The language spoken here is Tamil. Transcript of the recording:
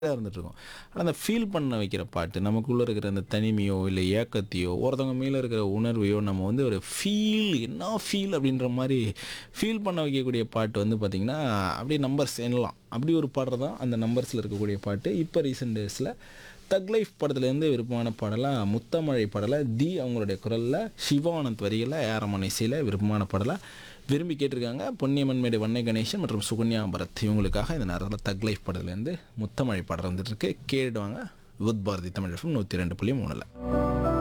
தான் இருந்துகிட்ருக்கோம் ஆனால் அந்த ஃபீல் பண்ண வைக்கிற பாட்டு நமக்குள்ளே இருக்கிற அந்த தனிமையோ இல்லை ஏக்கத்தையோ ஒருத்தவங்க மேலே இருக்கிற உணர்வையோ நம்ம வந்து ஒரு ஃபீல் என்ன ஃபீல் அப்படின்ற மாதிரி ஃபீல் பண்ண வைக்கக்கூடிய பாட்டு வந்து பார்த்திங்கன்னா அப்படியே நம்பர்ஸ் எண்ணலாம் அப்படி ஒரு பாடுறது தான் அந்த நம்பர்ஸில் இருக்கக்கூடிய பாட்டு இப்போ ரீசெண்ட் டேஸில் தக் லைஃப் படத்துலேருந்து விருப்பமான பாடலாக முத்தமழை பாடலை தி அவங்களுடைய குரலில் சிவானந்த் வரிகளில் ஏரமன் இசையில் விருப்பமான பாடலாக விரும்பி கேட்டிருக்காங்க பொன்னியம்மன் மேடு வண்ணை கணேசன் மற்றும் சுகன்யா பரத் இவங்களுக்காக இந்த நேரத்தில் தக் லைஃப் படத்துலேருந்து முத்தமழை பாடல் வந்துட்டு இருக்கு கேட்டுடுவாங்க வித் பாரதி தமிழ் எஃப்எம் நூற்றி ரெண்டு புள்ளி மூணில்